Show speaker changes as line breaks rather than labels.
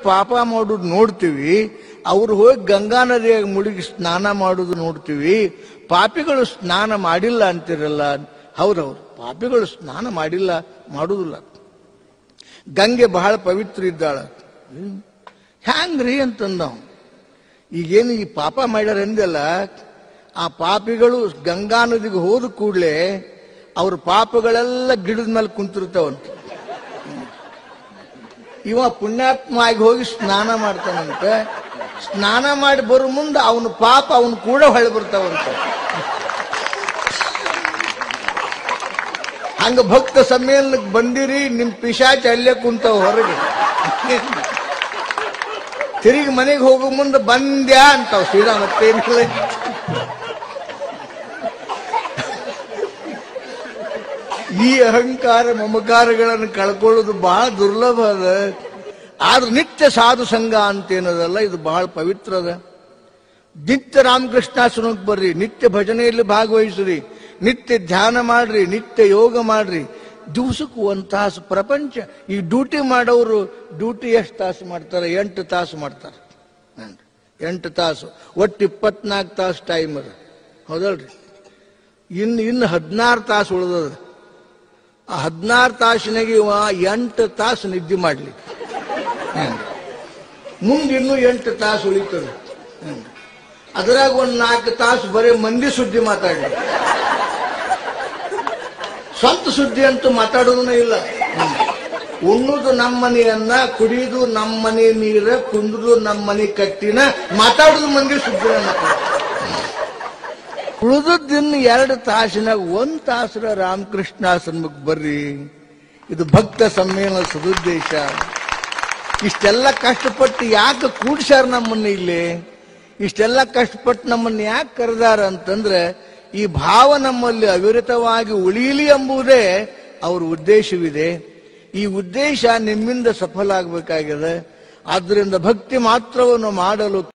ಪಾಪ ಮಾಡೋದು ನೋಡ್ತೀವಿ ಅವ್ರು ಹೋಗಿ ಗಂಗಾ ನದಿಯಾಗ ಮುಳುಗಿ ಸ್ನಾನ ಮಾಡೋದು ನೋಡ್ತೀವಿ ಪಾಪಿಗಳು ಸ್ನಾನ ಮಾಡಿಲ್ಲ ಅಂತಿರಲ್ಲ ಹೌದೌದು ಪಾಪಿಗಳು ಸ್ನಾನ ಮಾಡಿಲ್ಲ ಮಾಡುದಿಲ್ಲ ಗಂಗೆ ಬಹಳ ಪವಿತ್ರ ಇದ್ದಾಳ ಹ್ಮ್. ಹ್ಯಾಂಗ್ರಿ ಅಂತಂದ ಅವ. ಈಗೇನು ಈ ಪಾಪ ಮಾಡ್ಯಾರ ಎಂದಲ್ಲ ಆ ಪಾಪಿಗಳು ಗಂಗಾ ನದಿಗೆ ಹೋದ ಕೂಡಲೇ ಅವ್ರ ಪಾಪಗಳೆಲ್ಲ ಗಿಡದ ಮೇಲೆ ಕುಂತಿರ್ತಾವಂತ ಇವ ಪುಣ್ಯಾತ್ಮ ಆಗಿ ಹೋಗಿ ಸ್ನಾನ ಮಾಡ್ತಾನಂತೆ ಸ್ನಾನ ಮಾಡಿ ಬರೋ ಮುಂದೆ ಅವನ ಪಾಪ ಅವನು ಕೂಡ ಹೊಳೆ ಬರ್ತಾವಂತ ಹಂಗ ಭಕ್ತ ಸಮ್ಮೇಳನಕ್ಕೆ ಬಂದಿರಿ ನಿಮ್ ಪಿಶಾಚ ಅಲ್ಲೇ ಕುಂತಾವ ಹೊರಗೆ ತಿರುಗಿ ಮನೆಗೆ ಹೋಗೋ ಮುಂದೆ ಬಂದ್ಯಾ ಅಂತಾವ್ ಸೀದಾ ಮತ್ತೇನಿಲ್ಲ ಈ ಅಹಂಕಾರ ಮಮಕಾರಗಳನ್ನು ಕಳ್ಕೊಳ್ಳೋದು ಬಹಳ ದುರ್ಲಭ ಅದ ಆದ್ರೆ ನಿತ್ಯ ಸಾಧು ಸಂಘ ಅಂತೇನದಲ್ಲ ಇದು ಬಹಳ ಪವಿತ್ರ ಅದ ನಿತ್ಯ ರಾಮಕೃಷ್ಣಾಶ್ರಮಕ್ಕೆ ಬರ್ರಿ ನಿತ್ಯ ಭಜನೆಯಲ್ಲಿ ಭಾಗವಹಿಸ್ರಿ ನಿತ್ಯ ಧ್ಯಾನ ಮಾಡ್ರಿ ನಿತ್ಯ ಯೋಗ ಮಾಡ್ರಿ ದಿವಸಕ್ಕೂ ಒಂದ್ ತಾಸು ಪ್ರಪಂಚ ಈ ಡ್ಯೂಟಿ ಮಾಡೋರು ಡ್ಯೂಟಿ ಎಷ್ಟು ತಾಸು ಮಾಡ್ತಾರೆ ಎಂಟು ತಾಸು ಮಾಡ್ತಾರೆ ಹ್ಮ್. ಎಂಟು ತಾಸು ಒಟ್ಟು ಇಪ್ಪತ್ನಾಲ್ಕು ತಾಸು ಟೈಮ್ ಅದ ಹೌದಲ್ರಿ ಇನ್ನು ಇನ್ನು ಹದಿನಾರು ತಾಸು ಉಳಿದದ ಆ ಹದಿನಾರು ತಾಸಿನಾಗ ಇವ ಎಂಟು ತಾಸು ನಿದ್ದೆ ಮಾಡ್ಲಿ ಮುಂದೆ ಇನ್ನೂ ಎಂಟು ತಾಸು ಉಳಿತದೆ ಹ್ಮ್. ಅದ್ರಾಗ ಒಂದ್ ನಾಲ್ಕು ತಾಸು ಬರೀ ಮಂದಿ ಸುದ್ದಿ ಮಾತಾಡ್ಲಿ ಸ್ವಂತ ಸುದ್ದಿ ಅಂತೂ ಮಾತಾಡೋದೂ ಇಲ್ಲ ಹ್ಮ್. ಉಣ್ಣುದು ನಮ್ಮ ಮನೆಯನ್ನ ಕುಡಿಯುದು ನಮ್ಮ ಮನೆ ನೀರ ಕುಂದುದು ನಮ್ಮ ಮನೆ ಕಟ್ಟಿನ ಮಾತಾಡುದು ಮಂದಿ ಸುದ್ದಿನ ಮಾತಾಡ ಉಳಿದದ್ದಿನ್ನು ಎರಡು ತಾಸಿನಾಗ ಒಂದ್ ತಾಸರ ರಾಮಕೃಷ್ಣಾಶ್ರಮಕ್ಕೆ ಬರ್ರಿ ಇದು ಭಕ್ತ ಸಮ್ಮೇಳನ ಸದುದ್ದೇಶ ಇಷ್ಟೆಲ್ಲ ಕಷ್ಟಪಟ್ಟು ಯಾಕೆ ಕೂಡ್ಸ್ಯಾರ ನಮ್ಮನ್ನ ಇಲ್ಲಿ ಇಷ್ಟೆಲ್ಲ ಕಷ್ಟಪಟ್ಟು ನಮ್ಮನ್ನ ಯಾಕೆ ಕರೆದಾರ ಅಂತಂದ್ರೆ ಈ ಭಾವ ನಮ್ಮಲ್ಲಿ ಅವಿರತವಾಗಿ ಉಳಿಯಲಿ ಎಂಬುದೇ ಅವ್ರ ಉದ್ದೇಶವಿದೆ ಈ ಉದ್ದೇಶ ನಿಮ್ಮಿಂದ ಸಫಲ ಆಗ್ಬೇಕಾಗಿದೆ ಆದ್ರಿಂದ ಭಕ್ತಿ ಮಾತ್ರವನ್ನು ಮಾಡಲು